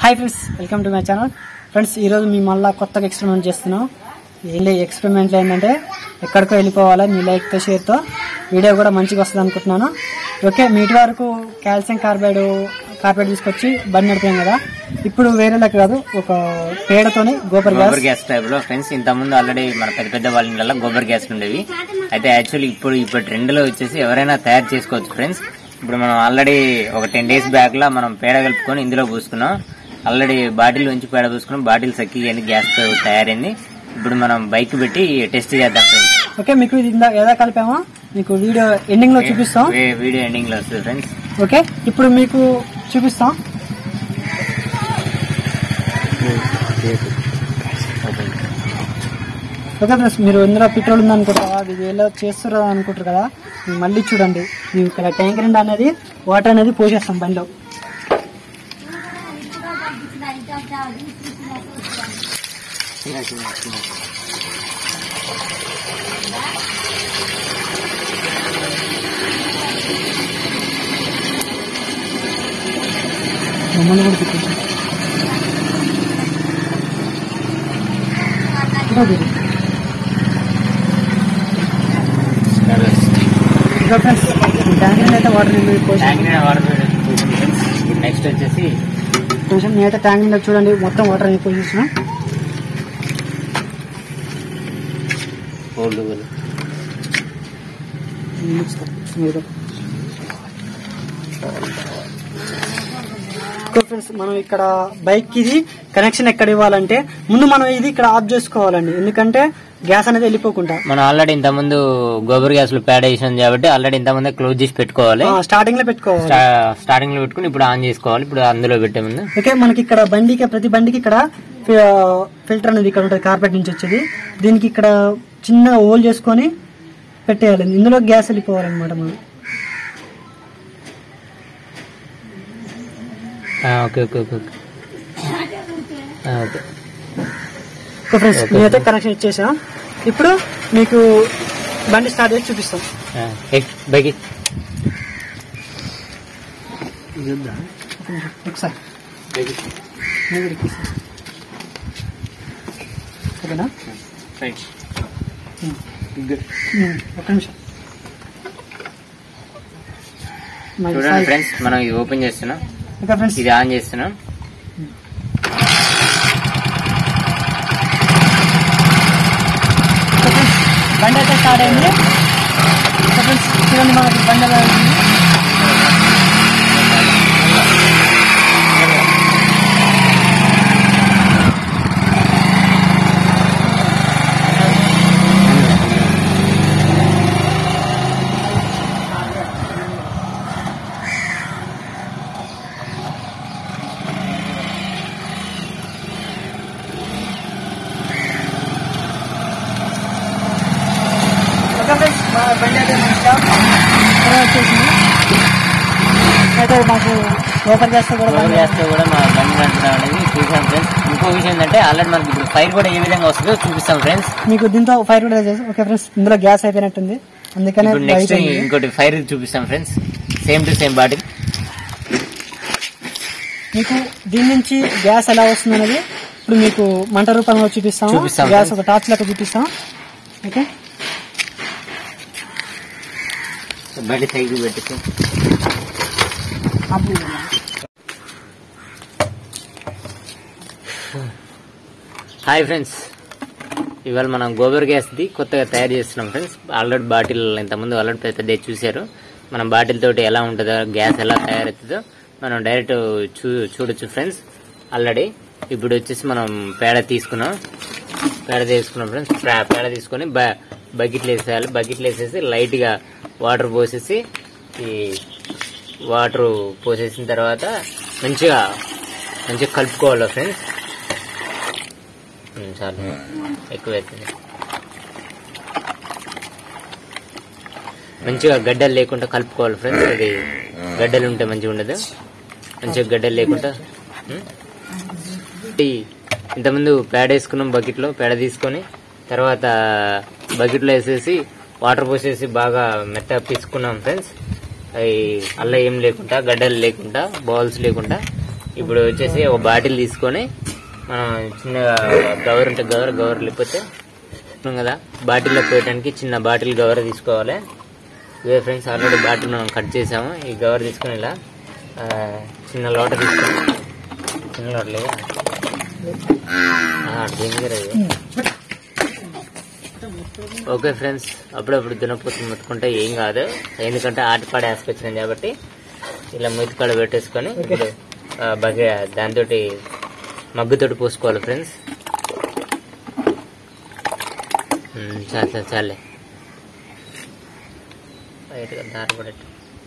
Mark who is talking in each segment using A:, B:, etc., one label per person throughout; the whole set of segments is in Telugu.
A: Hi friends welcome to my channel friends ఈరోజు మేము మళ్ళీ కొత్తగా ఎక్స్పెరిమెంట్ చేస్తున్నాం ఏంటి ఎక్స్పెరిమెంట్ ఏంటంటే ఎక్కడికో వెళ్ళిపోవాలా మీ లైక్తో షేర్తో వీడియో కూడా మంచిగా వస్తుంది అనుకుంటున్నాను ఓకే మీటి వరకు కాల్షియం కార్బైడ్ కార్బైడ్ తీసుకొచ్చి బండి నడిపాం కదా ఇప్పుడు వేరేలా కాదు ఒక పేడతోని gobar gas
B: gobar gas type లో ఫ్రెండ్స్ ఇంత ముందు ఆల్రెడీ మన పెద్ద పెద్ద వాళ్ళ ఇళ్ళలో గోబర్ గ్యాస్ ఉండేవి అయితే యాక్చువల్లీ ఇప్పుడు ఇప్పుడు ట్రెండ్ లో వచ్చేసి ఎవరైనా తయారు చేసుకోవచ్చు ఫ్రెండ్స్ ఇప్పుడు మనం ఆల్రెడీ ఒక టెన్ డేస్ బ్యాక్ లా మనం పేడ కలుపుకొని ఇందులో పూసుకున్నాం ఆల్రెడీ బాటిల్ నుంచి పేడ పూసుకున్నాం బాటిల్ సక్కి అని గ్యాస్ తో తయారైంది ఇప్పుడు మనం బైక్ పెట్టి టెస్ట్ చేద్దాం ఫ్రెండ్స్
A: ఓకే మీకు ఇది ఇందా ఏదా కలిపామో మీకు వీడియో ఎండింగ్ లో చూపిస్తాం
B: వీడియో ఎండింగ్ లో వస్తుంది ఫ్రెండ్స్
A: ఓకే ఇప్పుడు మీకు చూపిస్తాం ఓకే ఫ్రెండ్స్ మీరు ఇందులో పెట్రోల్ ఉంది అనుకుంటారా ఇది ఎలా చేస్తారో అనుకుంటారు కదా మీరు మళ్ళీ చూడండి మేము ఇక్కడ ట్యాంక్ నిండా అనేది వాటర్ అనేది పోసేస్తాం బండిలో మమ్మల్ని కూడా తిప్పేసి. ఇదిగో ఇది. ఇదిగో ఫ్రెండ్స్ ఈ ట్యాంక్ నిండా అయితే వాటర్ నిండా పోసాం
B: నెక్స్ట్ వచ్చేసి
A: కొంచెం నేనైతే ట్యాంక్ నిండా చూడండి మొత్తం వాటర్ అనేది పోసేసిన
B: ఓల్డ్
A: ఫ్రెండ్స్ మనం ఇక్కడ బైక్ ఇది కనెక్షన్ ఎక్కడ ఇవ్వాలంటే ముందు మనం ఇది ఇక్కడ ఆఫ్ చేసుకోవాలండి ఎందుకంటే గ్యాస్ అనేది వెళ్ళిపోకుండా
B: మనం ఆల్రెడీ ఇంత ముందు గోబర్ గ్యాస్ లో పేడ వేసాం కాబట్టి ఆల్రెడీ ఇంత ముందే క్లోజ్ చేసి పెట్టుకోవాలి
A: స్టార్టింగ్ లో పెట్టుకోవాలి
B: స్టా- స్టార్టింగ్ లో పెట్టుకుని ఇప్పుడు ఆన్ చేసుకోవాలి ఇప్పుడు అందులో పెట్టే ముందు
A: ఓకే మనకి ఇక్కడ బండికి ప్రతి బండికి ఇక్కడ ఫి- ఫిల్టర్ అనేది ఇక్కడ ఉంటుంది కార్పెట్ నుంచి వచ్చేది దీనికి ఇక్కడ చిన్న హోల్ చేసుకొని పెట్టేయాలి ఇందులో గ్యాస్ వెళ్ళిపోవాలన్నమాట మనం
B: ఆ, ఓకే ఓకే ఓకే ఓకే ఆ, ఓకే
A: ఓకే ఫ్రెండ్స్ నేనైతే కనెక్షన్ ఇచ్చేసా ఇప్పుడు మీకు బండి స్టార్ట్ చేసి చూపిస్తాం
B: ఆ, ఎక్, బైక్ ఎక్.
A: ఒకసారి నేను కూడా ఎక్కిస్తా. ఓకేనా ఉమ్, ఒక్క నిమిషం మరి
B: చూడండి
A: సాయి.
B: ఫ్రెండ్స్ మనం ఇది ఓపెన్ చేస్తున్నాం
A: ఓకే ఫ్రెండ్స్
B: ఇది ఆన్ చేస్తున్నాం
A: ఓకే ఫ్రెండ్స్ బండి అయితే స్టార్ట్ అయింది ఓకే ఫ్రెండ్స్ చూడండి మనకి బండి ఎలా వెళ్తుంది ఓకే ఫ్రెండ్స్ మా బండి అయితే మన స్టాప్ త్వరగా వచ్చేసింది అయితే మాకు ఓపెన్ చేస్తే కూడా
B: గోబర్
A: బండి
B: గ్యాస్ తో కూడా మా బండి నడపడం అనేది చూసాం ఫ్రెండ్స్ ఇంకో విషయం ఏంటంటే ఆల్రెడీ మనకి ఇప్పుడు ఫైర్ కూడా ఏ విధంగా వస్తుందో చూపిస్తాం ఫ్రెండ్స్
A: మీకు దీంతో ఫైర్ కూడా చేసి ఓకే ఫ్రెండ్స్ ఇందులో గ్యాస్ అయిపోయినట్టుంది అందుకనే
B: ఇప్పుడు నెక్స్ట్
A: లైట్ అయింది.
B: ఇంకోటి ఫైర్ చూపిస్తాం friends same to same bottle
A: మీకు దీని నుంచి గ్యాస్ ఎలా వస్తుంది అనేది ఇప్పుడు మీకు మంట రూపంలో చూపిస్తాం
B: చూపిస్తాం,
A: గ్యాస్
B: friends.
A: ఒక టార్చ్ లెక్క చూపిస్తాం ఓకే
B: బండి సైకిల్ పెట్టుకో హాయ్ ఫ్రెండ్స్ ఇవాళ మనం గోబర్ గ్యాస్ ది కొత్తగా తయారు చేస్తున్నాం ఫ్రెండ్స్ ఆల్రెడీ బాటిల్ ఇంతకుముందు ఆల్రెడీ పెద్ద పెద్ద చూశారు మనం బాటిల్ తోటి ఎలా ఉంటుందో గ్యాస్ ఎలా తయారవుతుందో మనం డైరెక్ట్ చూ చూడొచ్చు ఫ్రెండ్స్ ఆల్రెడీ ఇప్పుడు వచ్చేసి మనం పేడ తీసుకున్నాం పేడ తీసుకున్నాం ఫ్రెండ్స్ పే- పేడ తీసుకొని బ బకెట్లు వేసేయాలి బకెట్లు వేసేసి లైట్గా వాటర్ పోసేసి ఈ వాటర్ పోసేసిన తర్వాత మంచిగా మంచిగా కలుపుకోవాలి ఫ్రెండ్స్ ఉమ్, చాలు ఎక్కువ అవుతుంది మంచిగా గడ్డలు లేకుండా కలుపుకోవాలి ఫ్రెండ్స్ అది గడ్డలు ఉంటే మంచిగా ఉండదు మంచిగా గడ్డలు లేకుండా ఉమ్. ఈ ఇంతకుముందు పేడ వేసుకున్నాం బకెట్లో పేడ తీసుకొని తర్వాత బకెట్లో వేసేసి వాటర్ పోసేసి బాగా మెత్తగా పిసుకున్నాం ఫ్రెండ్స్ అవి అల్ల ఏం లేకుండా గడ్డలు లేకుండా బాల్స్ లేకుండా ఇప్పుడు వచ్చేసి ఒక బాటిల్ తీసుకొని మనం చిన్నగా గవర్ ఉంటే గవర్ గవర్ లేకపోతే ఉన్నాం కదా బాటిల్లో పోయడానికి చిన్న బాటిల్ గవర్ తీసుకోవాలి ఇదే ఫ్రెండ్స్ ఆల్రెడీ బాటిల్ మనం కట్ చేసాము ఈ గవర్ తీసుకొని ఇలా ఆ, చిన్న లోట తీసుకొని చిన్న లోట లేదా డేంజర్ అది ఓకే ఫ్రెండ్స్ అప్పుడప్పుడు దున్నపోతు ముట్టుకుంటే ఏం కాదు ఎందుకంటే ఆటపాడ వేసుకొచ్చింది కాబట్టి ఇలా ముతికాడ పెట్టేసుకొని ఇప్పుడు బగ దాంతో మగ్గుతోటి పోసుకోవాలి ఫ్రెండ్స్ ఉమ్, చాలు చాలు చాలే బయటగా దారి పడట్టు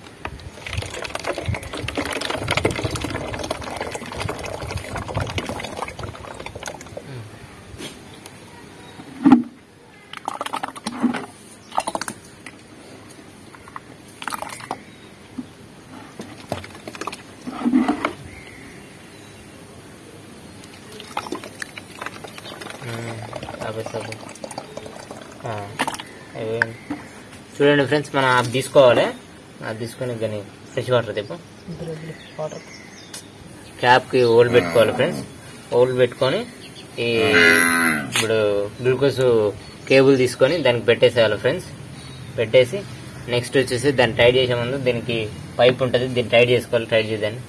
B: సబు సబు ఆ, ఇవి- చూడండి ఫ్రెండ్స్ మనం అది తీసుకోవాలి అది తీసుకొని కానీ ఫ్రెష్ వాటర్ తెప్పు క్యాప్కి ఓల్డ్ పెట్టుకోవాలి ఫ్రెండ్స్ ఓల్డ్ పెట్టుకొని ఈ ఇప్పుడు గ్లూకోజ్ కేబుల్ తీసుకొని దానికి పెట్టేసేయాలి ఫ్రెండ్స్ పెట్టేసి నెక్స్ట్ వచ్చేసి దాన్ని టైట్ చేసే ముందు దీనికి పైప్ ఉంటుంది దీన్ని టైట్ చేసుకోవాలి టైట్ చేద్దాన్ని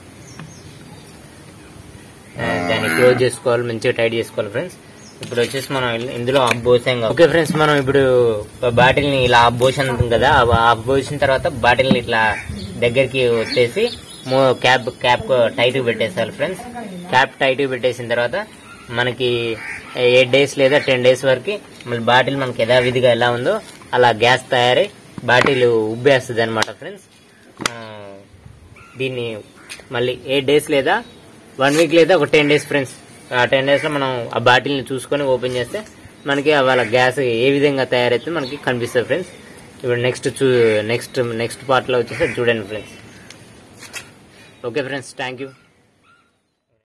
B: ఆ, దాన్ని క్లోజ్ చేసుకోవాలి మంచిగా టైట్ చేసుకోవాలి ఫ్రెండ్స్ ఇప్పుడు వచ్చేసి మనం ఇల్- ఇందులో ఆఫ్ పోసాం కదా. ఓకే ఫ్రెండ్స్ మనం ఇప్పుడు బాటిల్ ని ఇలా ఆఫ్ పోసి ఉంటుంది కదా ఆ ఆఫ్ పోసిన తర్వాత బాటిల్ ని ఇట్లా దగ్గరికి వచ్చేసి మో క్యాప్ క్యాప్ టైట్ పెట్టేసాలి ఫ్రెండ్స్ క్యాప్ టైట్ పెట్టేసిన తర్వాత మనకి ఎయిట్ డేస్ లేదా టెన్ డేస్ వరకు మళ్ళీ బాటిల్ మనకి యథావిధిగా ఎలా ఉందో అలా గ్యాస్ తయారై బాటిల్ ఉబ్బేస్తుంది అనమాట ఫ్రెండ్స్ దీన్ని మళ్ళీ ఎయిట్ డేస్ లేదా వన్ వీక్ లేదా ఒక టెన్ డేస్ ఫ్రెండ్స్ ఆ టెన్ డేస్ లో మనం ఆ బాటిల్ ని చూసుకొని ఓపెన్ చేస్తే మనకి వాళ్ళ గ్యాస్ ఏ విధంగా తయారైతే మనకి కనిపిస్తుంది ఫ్రెండ్స్ ఇప్పుడు నెక్స్ట్ చూ నెక్స్ట్ నెక్స్ట్ పార్ట్ లో వచ్చేసి చూడండి friends okay friends thank you